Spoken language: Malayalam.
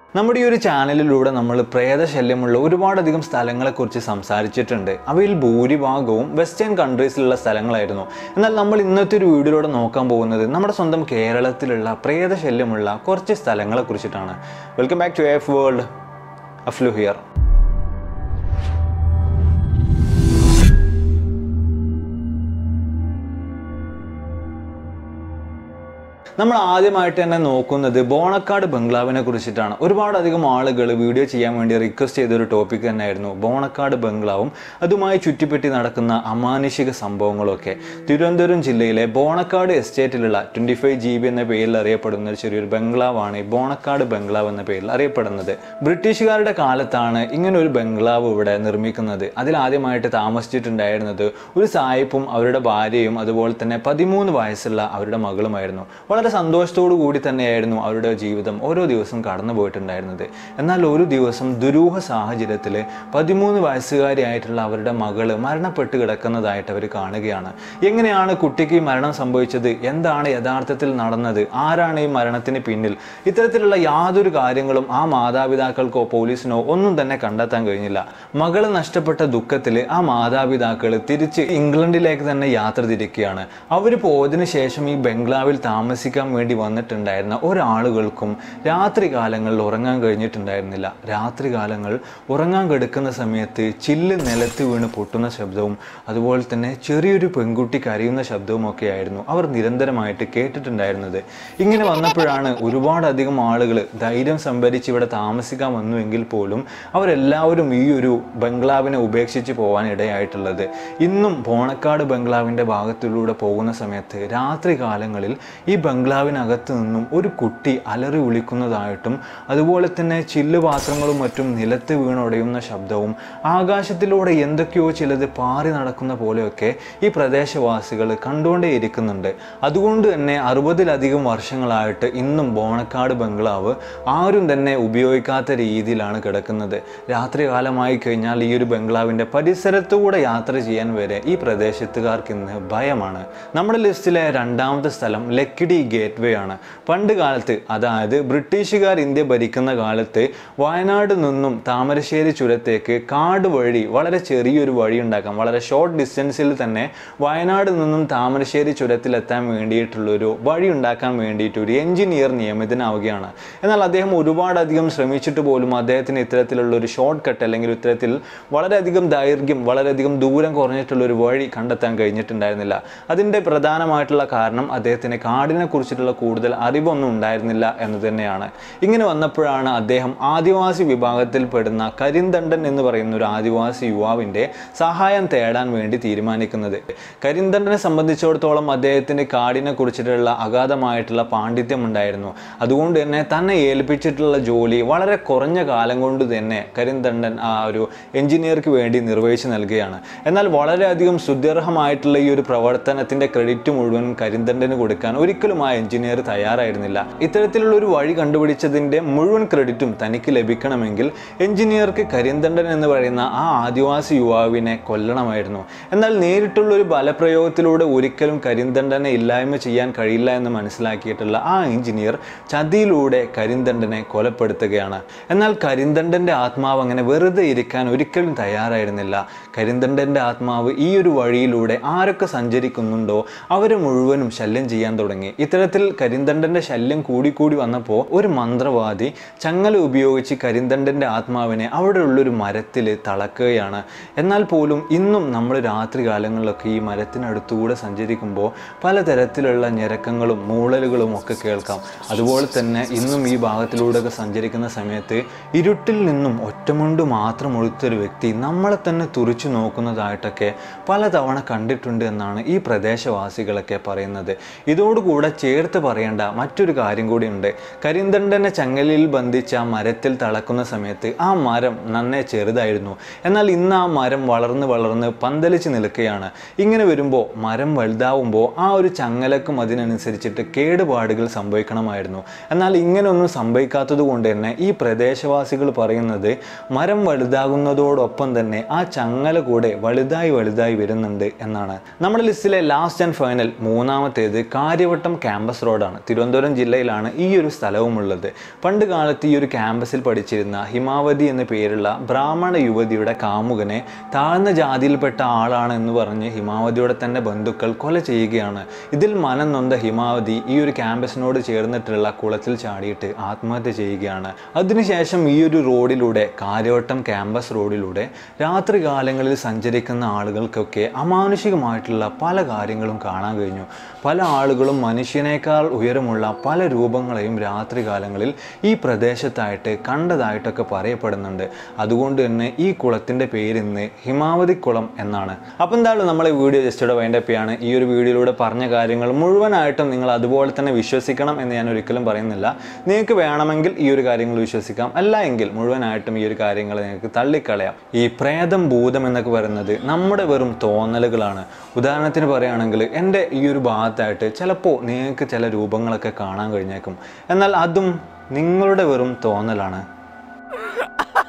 നമ്മുടെ ഈ ഒരു ചാനലിലൂടെ നമ്മൾ പ്രേതശല്യമുള്ള ഒരുപാടധികം സ്ഥലങ്ങളെക്കുറിച്ച് സംസാരിച്ചിട്ടുണ്ട് അവയിൽ ഭൂരിഭാഗവും വെസ്റ്റേൺ കൺട്രീസിലുള്ള സ്ഥലങ്ങളായിരുന്നു എന്നാൽ നമ്മൾ ഇന്നത്തെ ഒരു വീഡിയോയിലൂടെ നോക്കാൻ പോകുന്നത് നമ്മുടെ സ്വന്തം കേരളത്തിലുള്ള പ്രേതശല്യമുള്ള കുറച്ച് സ്ഥലങ്ങളെ കുറിച്ചിട്ടാണ് welcome back to F world അഫ്ലു ഹിയർ നമ്മൾ ആദ്യമായിട്ട് തന്നെ നോക്കുന്നത് ബോണക്കാട് ബംഗ്ലാവിനെ കുറിച്ചിട്ടാണ് ഒരുപാടധികം ആളുകൾ വീഡിയോ ചെയ്യാൻ വേണ്ടി റിക്വസ്റ്റ് ചെയ്ത ഒരു ടോപ്പിക് തന്നെയായിരുന്നു ബോണക്കാട് ബംഗ്ലാവും അതുമായി ചുറ്റിപ്പറ്റി നടക്കുന്ന അമാനുഷിക സംഭവങ്ങളൊക്കെ തിരുവനന്തപുരം ജില്ലയിലെ ബോണക്കാട് എസ്റ്റേറ്റിലുള്ള ട്വൻറ്റി ഫൈവ് ജി ബി എന്ന പേരിൽ അറിയപ്പെടുന്ന ഒരു ചെറിയൊരു ബംഗ്ലാവാണ് ഈ ബോണക്കാട് ബംഗ്ലാവ് എന്ന പേരിൽ അറിയപ്പെടുന്നത് ബ്രിട്ടീഷുകാരുടെ കാലത്താണ് ഇങ്ങനെ ഒരു ബംഗ്ലാവ് ഇവിടെ നിർമ്മിക്കുന്നത് അതിൽ ആദ്യമായിട്ട് താമസിച്ചിട്ടുണ്ടായിരുന്നത് ഒരു സായിപ്പും അവരുടെ ഭാര്യയും അതുപോലെ തന്നെ പതിമൂന്ന് വയസ്സുള്ള അവരുടെ മകളുമായിരുന്നു വളരെ സന്തോഷത്തോടു കൂടി തന്നെയായിരുന്നു അവരുടെ ജീവിതം ഓരോ ദിവസം കടന്നു പോയിട്ടുണ്ടായിരുന്നത് എന്നാൽ ഒരു ദിവസം ദുരൂഹ സാഹചര്യത്തിൽ പതിമൂന്ന് വയസ്സുകാരിയായിട്ടുള്ള അവരുടെ മകള് മരണപ്പെട്ട് കിടക്കുന്നതായിട്ട് അവർ കാണുകയാണ് എങ്ങനെയാണ് കുട്ടിക്ക് ഈ മരണം സംഭവിച്ചത് എന്താണ് യഥാർത്ഥത്തിൽ നടന്നത് ആരാണ് ഈ മരണത്തിന് പിന്നിൽ ഇത്തരത്തിലുള്ള യാതൊരു കാര്യങ്ങളും ആ മാതാപിതാക്കൾക്കോ പോലീസിനോ ഒന്നും തന്നെ കണ്ടെത്താൻ കഴിഞ്ഞില്ല മകള് നഷ്ടപ്പെട്ട ദുഃഖത്തിൽ ആ മാതാപിതാക്കൾ തിരിച്ച് ഇംഗ്ലണ്ടിലേക്ക് തന്നെ യാത്ര തിരിക്കുകയാണ് അവർ പോയതിനു ശേഷം ഈ ബംഗ്ലാവിൽ താമസിക്കാൻ വേണ്ടി വന്നിട്ടുണ്ടായിരുന്ന ഒരാളുകൾക്കും രാത്രി കാലങ്ങളിൽ ഉറങ്ങാൻ കഴിഞ്ഞിട്ടുണ്ടായിരുന്നില്ല രാത്രി കാലങ്ങൾ ഉറങ്ങാൻ കിടക്കുന്ന സമയത്ത് ചില്ല് നിലത്ത് വീണ് പൊട്ടുന്ന ശബ്ദവും അതുപോലെ തന്നെ ചെറിയൊരു പെൺകുട്ടി കരയുന്ന ശബ്ദവും ഒക്കെ ആയിരുന്നു അവർ നിരന്തരമായിട്ട് കേട്ടിട്ടുണ്ടായിരുന്നത് ഇങ്ങനെ വന്നപ്പോഴാണ് ഒരുപാടധികം ആളുകൾ ധൈര്യം സംഭരിച്ച് ഇവിടെ താമസിക്കാൻ വന്നുവെങ്കിൽ പോലും അവരെല്ലാവരും ഈ ഒരു ബംഗ്ലാവിനെ ഉപേക്ഷിച്ച് പോകാൻ ഇടയായിട്ടുള്ളത് ഇന്നും ബോണക്കാട് ബംഗ്ലാവിൻ്റെ ഭാഗത്തിലൂടെ പോകുന്ന സമയത്ത് രാത്രി കാലങ്ങളിൽ ഈ ബംഗ്ലാവിനകത്ത് നിന്നും ഒരു കുട്ടി അലറി വിളിക്കുന്നതായിട്ടും അതുപോലെ തന്നെ ചില്ല് പാത്രങ്ങളും മറ്റും നിലത്ത് വീണൊടയുന്ന ശബ്ദവും ആകാശത്തിലൂടെ എന്തൊക്കെയോ ചിലത് പാറി നടക്കുന്ന പോലെയൊക്കെ ഈ പ്രദേശവാസികൾ കണ്ടുകൊണ്ടേയിരിക്കുന്നുണ്ട് അതുകൊണ്ട് തന്നെ അറുപതിലധികം വർഷങ്ങളായിട്ട് ഇന്നും ബോണക്കാട് ബംഗ്ലാവ് ആരും തന്നെ ഉപയോഗിക്കാത്ത രീതിയിലാണ് കിടക്കുന്നത് രാത്രി കാലമായി കഴിഞ്ഞാൽ ഈ ഒരു ബംഗ്ലാവിൻ്റെ പരിസരത്തുകൂടെ യാത്ര ചെയ്യാൻ വരെ ഈ പ്രദേശത്തുകാർക്ക് ഇന്ന് ഭയമാണ് നമ്മുടെ ലിസ്റ്റിലെ രണ്ടാമത്തെ സ്ഥലം ലക്കിടി ഗേറ്റ് വേ ആണ് പണ്ട് കാലത്ത് അതായത് ബ്രിട്ടീഷുകാർ ഇന്ത്യ ഭരിക്കുന്ന കാലത്ത് വയനാട് നിന്നും താമരശ്ശേരി ചുരത്തേക്ക് കാട് വഴി വളരെ ചെറിയൊരു വഴി ഉണ്ടാക്കാം വളരെ ഷോർട്ട് ഡിസ്റ്റൻസിൽ തന്നെ വയനാട് നിന്നും താമരശ്ശേരി ചുരത്തിലെത്താൻ വേണ്ടിയിട്ടുള്ളൊരു വഴി ഉണ്ടാക്കാൻ വേണ്ടിയിട്ട് ഒരു എഞ്ചിനീയർ നിയമിതനാവുകയാണ് എന്നാൽ അദ്ദേഹം ഒരുപാടധികം ശ്രമിച്ചിട്ട് പോലും അദ്ദേഹത്തിന് ഇത്തരത്തിലുള്ള ഒരു ഷോർട്ട് കട്ട് അല്ലെങ്കിൽ ഇത്തരത്തിൽ വളരെയധികം ദൈർഘ്യം വളരെയധികം ദൂരം കുറഞ്ഞിട്ടുള്ള ഒരു വഴി കണ്ടെത്താൻ കഴിഞ്ഞിട്ടുണ്ടായിരുന്നില്ല അതിൻ്റെ പ്രധാനമായിട്ടുള്ള കാരണം അദ്ദേഹത്തിന് കാടിനെ കുറിച്ചിട്ടുള്ള കൂടുതൽ അറിവൊന്നും ഉണ്ടായിരുന്നില്ല എന്ന് തന്നെയാണ് ഇങ്ങനെ വന്നപ്പോഴാണ് അദ്ദേഹം ആദിവാസി വിഭാഗത്തിൽപ്പെടുന്ന കരിന്തണ്ടൻ എന്ന് പറയുന്ന ഒരു ആദിവാസി യുവാവിൻ്റെ സഹായം തേടാൻ വേണ്ടി തീരുമാനിക്കുന്നത് കരിന്തണ്ടനെ സംബന്ധിച്ചിടത്തോളം അദ്ദേഹത്തിന് കാടിനെ കുറിച്ചിട്ടുള്ള അഗാധമായിട്ടുള്ള പാണ്ഡിത്യം ഉണ്ടായിരുന്നു അതുകൊണ്ട് തന്നെ തന്നെ ഏൽപ്പിച്ചിട്ടുള്ള ജോലി വളരെ കുറഞ്ഞ കാലം കൊണ്ട് തന്നെ കരിന്തണ്ടൻ ആ ഒരു എഞ്ചിനീയർക്ക് വേണ്ടി നിർവഹിച്ചു നൽകുകയാണ് എന്നാൽ വളരെയധികം സുദീർഘമായിട്ടുള്ള ഈ ഒരു പ്രവർത്തനത്തിന്റെ ക്രെഡിറ്റ് മുഴുവൻ കരിന്തണ്ടന് കൊടുക്കാൻ ഒരിക്കലും ആ എഞ്ചിനീയർ തയ്യാറായിരുന്നില്ല ഇത്തരത്തിലുള്ള ഒരു വഴി കണ്ടുപിടിച്ചതിന്റെ മുഴുവൻ ക്രെഡിറ്റും തനിക്ക് ലഭിക്കണമെങ്കിൽ എഞ്ചിനീയർക്ക് കരിന്തണ്ടൻ എന്ന് പറയുന്ന ആ ആദിവാസി യുവാവിനെ കൊല്ലണമായിരുന്നു എന്നാൽ നേരിട്ടുള്ള ഒരു ബലപ്രയോഗത്തിലൂടെ ഒരിക്കലും കരിന്തണ്ടനെ ഇല്ലായ്മ ചെയ്യാൻ കഴിയില്ല എന്ന് മനസ്സിലാക്കിയിട്ടുള്ള ആ എഞ്ചിനീയർ ചതിയിലൂടെ കരിന്തണ്ടനെ കൊലപ്പെടുത്തുകയാണ് എന്നാൽ കരിന്തണ്ടന്റെ ആത്മാവ് അങ്ങനെ വെറുതെ ഇരിക്കാൻ ഒരിക്കലും തയ്യാറായിരുന്നില്ല കരിന്തണ്ടന്റെ ആത്മാവ് ഈ ഒരു വഴിയിലൂടെ ആരൊക്കെ സഞ്ചരിക്കുന്നുണ്ടോ അവരെ മുഴുവനും ശല്യം ചെയ്യാൻ തുടങ്ങി ഇത്തരത്തിൽ കരിന്തണ്ടന്റെ ശല്യം കൂടിക്കൂടി വന്നപ്പോൾ ഒരു മന്ത്രവാദി ചങ്ങല ഉപയോഗിച്ച് കരിന്തണ്ടന്റെ ആത്മാവിനെ അവിടെ ഉള്ളൊരു മരത്തിൽ തളക്കുകയാണ് എന്നാൽ പോലും ഇന്നും നമ്മൾ രാത്രി കാലങ്ങളിലൊക്കെ ഈ മരത്തിനടുത്തുകൂടെ സഞ്ചരിക്കുമ്പോൾ പലതരത്തിലുള്ള ഞെരക്കങ്ങളും മൂളലുകളും ഒക്കെ കേൾക്കാം അതുപോലെ തന്നെ ഇന്നും ഈ ഭാഗത്തിലൂടെയൊക്കെ സഞ്ചരിക്കുന്ന സമയത്ത് ഇരുട്ടിൽ നിന്നും ഒറ്റമുണ്ട് മാത്രം ഒഴുത്തൊരു വ്യക്തി നമ്മളെ തന്നെ തുറിച്ചു നോക്കുന്നതായിട്ടൊക്കെ പലതവണ കണ്ടിട്ടുണ്ട് എന്നാണ് ഈ പ്രദേശവാസികളൊക്കെ പറയുന്നത് ഇതോടുകൂടെ ചേർത്ത് പറയേണ്ട മറ്റൊരു കാര്യം കൂടിയുണ്ട് കരിന്തണ്ടനെ ചങ്ങലിൽ ബന്ധിച്ച ആ മരത്തിൽ തളക്കുന്ന സമയത്ത് ആ മരം നന്നേ ചെറുതായിരുന്നു എന്നാൽ ഇന്ന് ആ മരം വളർന്ന് വളർന്ന് പന്തലിച്ച് നിൽക്കുകയാണ് ഇങ്ങനെ വരുമ്പോൾ മരം വലുതാവുമ്പോൾ ആ ഒരു ചങ്ങലക്കും അതിനനുസരിച്ചിട്ട് കേടുപാടുകൾ സംഭവിക്കണമായിരുന്നു എന്നാൽ ഇങ്ങനെയൊന്നും സംഭവിക്കാത്തത് കൊണ്ട് തന്നെ ഈ പ്രദേശവാസികൾ പറയുന്നത് മരം വലുതാകുന്നതോടൊപ്പം തന്നെ ആ ചങ്ങല കൂടെ വലുതായി വലുതായി വരുന്നുണ്ട് എന്നാണ് നമ്മുടെ ലിസ്റ്റിലെ ലാസ്റ്റ് ആൻഡ് ഫൈനൽ മൂന്നാമത്തേത് കാര്യവട്ടം ക്യാമ്പ് ക്യാമ്പസ് റോഡാണ് തിരുവനന്തപുരം ജില്ലയിലാണ് ഈ ഒരു സ്ഥലവും ഉള്ളത് പണ്ട് കാലത്ത് ഈ ഒരു ക്യാമ്പസിൽ പഠിച്ചിരുന്ന ഹിമാവതി എന്ന പേരുള്ള ബ്രാഹ്മണ യുവതിയുടെ കാമുകനെ താഴ്ന്ന ജാതിയിൽപ്പെട്ട ആളാണ് എന്ന് പറഞ്ഞ് ഹിമാവതിയുടെ തന്നെ ബന്ധുക്കൾ കൊല ചെയ്യുകയാണ് ഇതിൽ മനം നൊന്ത ഹിമാവതി ഈ ഒരു ക്യാമ്പസിനോട് ചേർന്നിട്ടുള്ള കുളത്തിൽ ചാടിയിട്ട് ആത്മഹത്യ ചെയ്യുകയാണ് അതിനുശേഷം ഈ ഒരു റോഡിലൂടെ കാര്യവട്ടം ക്യാമ്പസ് റോഡിലൂടെ രാത്രി കാലങ്ങളിൽ സഞ്ചരിക്കുന്ന ആളുകൾക്കൊക്കെ അമാനുഷികമായിട്ടുള്ള പല കാര്യങ്ങളും കാണാൻ കഴിഞ്ഞു പല ആളുകളും മനുഷ്യനേക്കാൾ ഉയരമുള്ള പല രൂപങ്ങളെയും രാത്രി കാലങ്ങളിൽ ഈ പ്രദേശത്തായിട്ട് കണ്ടതായിട്ടൊക്കെ പറയപ്പെടുന്നുണ്ട് അതുകൊണ്ട് തന്നെ ഈ കുളത്തിൻ്റെ പേര് ഇന്ന് ഹിമാവതി കുളം എന്നാണ് അപ്പം എന്തായാലും നമ്മൾ ഈ വീഡിയോ ജസ്റ്റ് ഇവിടെ വേണ്ടപ്പോഴാണ് ഈ ഒരു വീഡിയോയിലൂടെ പറഞ്ഞ കാര്യങ്ങൾ മുഴുവനായിട്ടും നിങ്ങൾ അതുപോലെ തന്നെ വിശ്വസിക്കണം എന്ന് ഞാൻ ഒരിക്കലും പറയുന്നില്ല നിങ്ങൾക്ക് വേണമെങ്കിൽ ഈ ഒരു കാര്യങ്ങൾ വിശ്വസിക്കാം അല്ല എങ്കിൽ മുഴുവനായിട്ടും ഈ ഒരു കാര്യങ്ങൾ നിങ്ങൾക്ക് തള്ളിക്കളയാം ഈ പ്രേതം ഭൂതം എന്നൊക്കെ പറയുന്നത് നമ്മുടെ വെറും തോന്നലുകളാണ് ഉദാഹരണത്തിന് പറയുകയാണെങ്കിൽ എൻ്റെ ഈ ഒരു ഭാഗത്തായിട്ട് ചിലപ്പോൾ നിങ്ങൾക്ക് ചില രൂപങ്ങളൊക്കെ കാണാൻ കഴിഞ്ഞേക്കും എന്നാൽ അതും നിങ്ങളുടെ വെറും തോന്നലാണ്